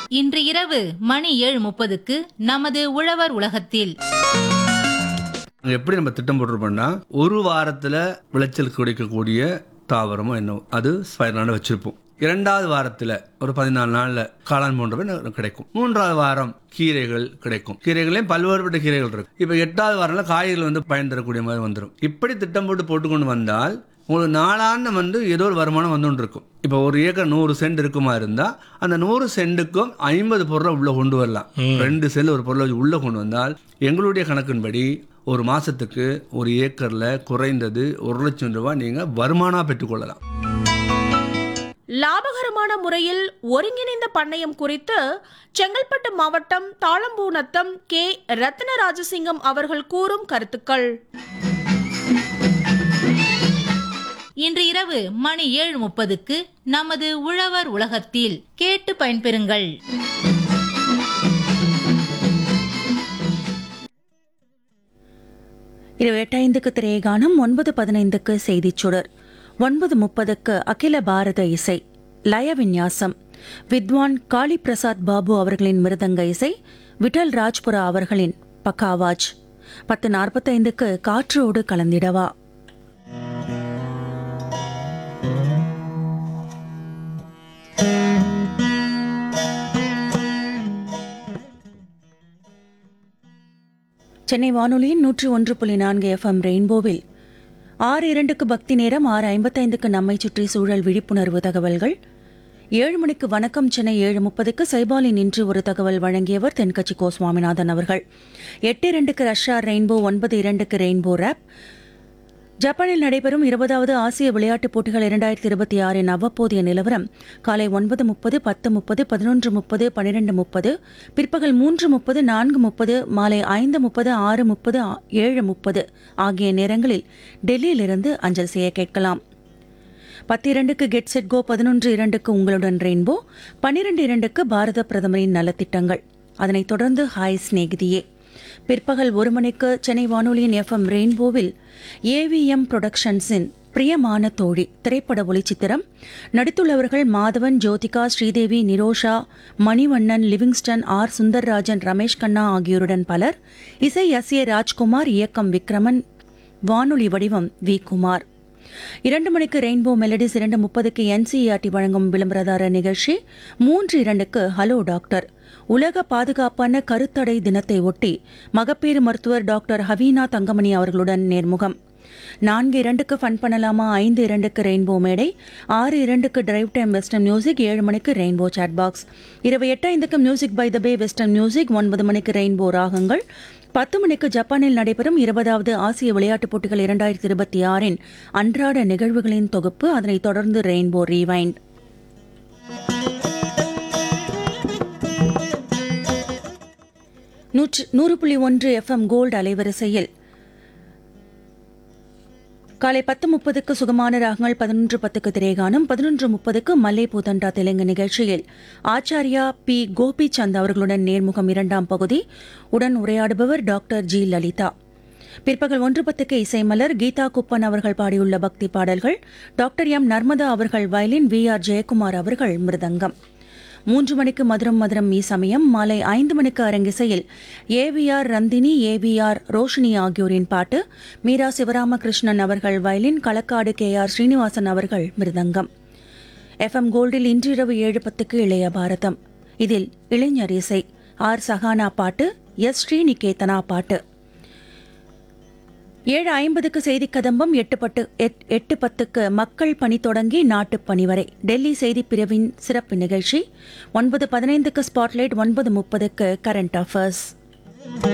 இன்று இரவு மணி ஏழு முப்பதுக்கு நமது உழவர் உலகத்தில் அங்க எப்படி நம்ம திட்டம் போட்டிருப்போம்னா ஒரு வாரத்துல விளைச்சல் கிடைக்கக்கூடிய தாவரமோ என்ன அது ஸ்பைரலான வச்சிருப்போம் இரண்டாவது வாரத்துல ஒரு பதினாலு நாள்ல காளான் போன்றவை ந- கிடைக்கும் மூன்றாவது வாரம் கீரைகள் கிடைக்கும் கீரைகளையும் பல்வேறுபட்ட கீரைகள் இருக்கு இப்போ எட்டாவது வாரம்ல காய்கறிகள் வந்து பயன் தரக்கூடிய மாதிரி வந்துடும் இப்படி திட்டம் போட்டு போட்டுக்கொண்டு வந்தால் உங்களுக்கு நாளாண்டு வந்து ஏதோ ஒரு வருமானம் வந்துட்டு இருக்கும் இப்போ ஒரு ஏக்கர் நூறு சென்ட் இருக்குமா இருந்தா அந்த நூறு சென்ட்டுக்கும் ஐம்பது பொருளை உள்ள கொண்டு வரலாம் ரெண்டு சென்ட் ஒரு பொருளை உள்ள கொண்டு வந்தால் எங்களுடைய கணக்கின்படி ஒரு மாசத்துக்கு ஒரு ஏக்கர்ல குறைந்தது ஒரு லட்சம் ரூபாய் நீங்க வருமானம் பெற்றுக்கொள்ளலாம் லாபகரமான முறையில் ஒருங்கிணைந்த பண்ணையம் குறித்து செங்கல்பட்டு மாவட்டம் தாளம்பூநத்தம் கே ரத்ன ராஜசிங்கம் அவர்கள் கூறும் கருத்துக்கள் இன்று இரவு மணி ஏழு முப்பதுக்கு நமது உழவர் உலகத்தில் கேட்டு பயன்பெறுங்கள் இரவு எட்டைந்துக்கு திரையகானம் ஒன்பது பதினைந்துக்கு செய்திச் சுடர் ஒன்பது முப்பதுக்கு அகில பாரத இசை லய விந்யாசம் வித்வான் காளி பிரசாத் பாபு அவர்களின் மிருதங்க இசை விட்டல் ராஜ்புரா அவர்களின் பக்காவாஜ் பத்து நாற்பத்தைந்துக்கு காற்றோடு கலந்திடவா சென்னை வானொலியின் நூற்றி ஒன்று புள்ளி நான்கு எஃப்எம் ரெயின்போவில் ஆறு இரண்டுக்கு பக்தி நேரம் ஆறு ஐம்பத்தைந்துக்கு நம்மை சுற்றி சூழல் விழிப்புணர்வு தகவல்கள் ஏழு மணிக்கு வணக்கம் சென்னை ஏழு முப்பதுக்கு சைபாலின் இன்று ஒரு தகவல் வழங்கியவர் தென்கட்சி கோ சுவாமிநாதன் அவர்கள் எட்டு இரண்டுக்கு ரஷ்யா ரெயின்போ ஒன்பது இரண்டுக்கு ரெயின்போ ரேப் ஜப்பானில் நடைபெறும் இருபதாவது ஆசிய விளையாட்டுப் போட்டிகள் இரண்டாயிரத்தி இருபத்தி ஆறின் அவ்வப்போதைய நிலவரம் காலை ஒன்பது முப்பது பத்து முப்பது பதினொன்று முப்பது பனிரெண்டு முப்பது பிற்பகல் மூன்று முப்பது நான்கு முப்பது மாலை ஐந்து முப்பது ஆறு முப்பது ஏழு முப்பது ஆகிய நேரங்களில் டெல்லியிலிருந்து அஞ்சல் செய்ய கேட்கலாம் பத்து இரண்டுக்கு கெட் செட் கோ பதினொன்று இரண்டுக்கு உங்களுடன் ரெயின்போ பன்னிரண்டு இரண்டுக்கு பாரத பிரதமரின் நலத்திட்டங்கள் அதனைத் தொடர்ந்து ஹாய் சிநேகிதியே பிற்பகல் ஒரு மணிக்கு சென்னை வானொலியின் எஃப்எம் ரெயின்போவில் ஏவிஎம் புரொடக்ஷன்ஸின் பிரியமான தோழி திரைப்பட ஒளிச்சித்திரம் நடித்துள்ளவர்கள் மாதவன் ஜோதிகா ஸ்ரீதேவி நிரோஷா மணிவண்ணன் லிவிங்ஸ்டன் ஆர் சுந்தர்ராஜன் ரமேஷ் கண்ணா ஆகியோருடன் பலர் இசை எஸ் ஏ ராஜ்குமார் இயக்கம் விக்ரமன் வானொலி வடிவம் வி குமார் இரண்டு மணிக்கு ரெயின்போ மெலடிஸ் இரண்டு முப்பதுக்கு என்சிஇஆர்டி வழங்கும் விளம்பரதார நிகழ்ச்சி மூன்று இரண்டுக்கு ஹலோ டாக்டர் உலக பாதுகாப்பான கருத்தடை தினத்தை ஒட்டி மகப்பேறு மருத்துவர் டாக்டர் ஹவீனா தங்கமணி அவர்களுடன் நேர்முகம் நான்கு இரண்டுக்கு ஃபன் பண்ணலாமா ஐந்து இரண்டுக்கு ரெயின்போ மேடை ஆறு இரண்டுக்கு டிரைவ் டைம் வெஸ்டர்ன் மியூசிக் ஏழு மணிக்கு ரெயின்போ சாட் பாக்ஸ் இரவு எட்டு ஐந்துக்கு music by the bay western music ஒன்பது மணிக்கு ரெயின்போ ராகங்கள் பத்து மணிக்கு ஜப்பானில் நடைபெறும் இருபதாவது ஆசிய விளையாட்டுப் போட்டிகள் இரண்டாயிரத்தி இருபத்தி ஆறின் அன்றாட நிகழ்வுகளின் தொகுப்பு அதனைத் தொடர்ந்து ரெயின்போ ரீவைண்ட் நூற்று நூறு புள்ளி ஒன்று எஃப்எம் கோல்டு அலைவரிசையில் காலை பத்து முப்பதுக்கு சுகமான ராகங்கள் பதினொன்று பத்துக்கு திரேகானம் பதினொன்று முப்பதுக்கு மல்லை பூதண்டா தெலுங்கு நிகழ்ச்சியில் ஆச்சாரியா பி கோபிச்சந்த் அவர்களுடன் நேர்முகம் இரண்டாம் பகுதி உடன் உரையாடுபவர் டாக்டர் ஜி லலிதா பிற்பகல் ஒன்று பத்துக்கு இசைமலர் கீதா குப்பன் அவர்கள் பாடியுள்ள பக்தி பாடல்கள் டாக்டர் எம் நர்மதா அவர்கள் வயலின் வி ஆர் ஜெயக்குமார் அவர்கள் மிருதங்கம் மூன்று மணிக்கு மதுரம் மதுரம் மீ சமயம் மாலை ஐந்து மணிக்கு அரங்கிசையில் ஏவிஆர் ரந்தினி ஏவிஆர் ரோஷினி ஆகியோரின் பாட்டு மீரா சிவராமகிருஷ்ணன் அவர்கள் violin Kalakkad K R Srinivasan அவர்கள் மிருதங்கம் எஃப்எம் கோல்டில் இன்றிரவு ஏழு பத்துக்கு இளைய பாரதம் இதில் இளைஞர் இசை ஆர் சஹானா பாட்டு எஸ் ஸ்ரீநிகேதனா பாட்டு ஏழு ஐம்பதுக்கு செய்தி கதம்பம் எட்டு பட்டு எட்- எட்டு பத்துக்கு மக்கள் பணி தொடங்கி நாட்டுப் பணி வரை டெல்லி செய்திப் பிரிவின் சிறப்பு நிகழ்ச்சி ஒன்பது பதினைந்துக்கு ஸ்பாட்லைட் ஒன்பது முப்பதுக்கு கரண்ட் அஃபேர்ஸ்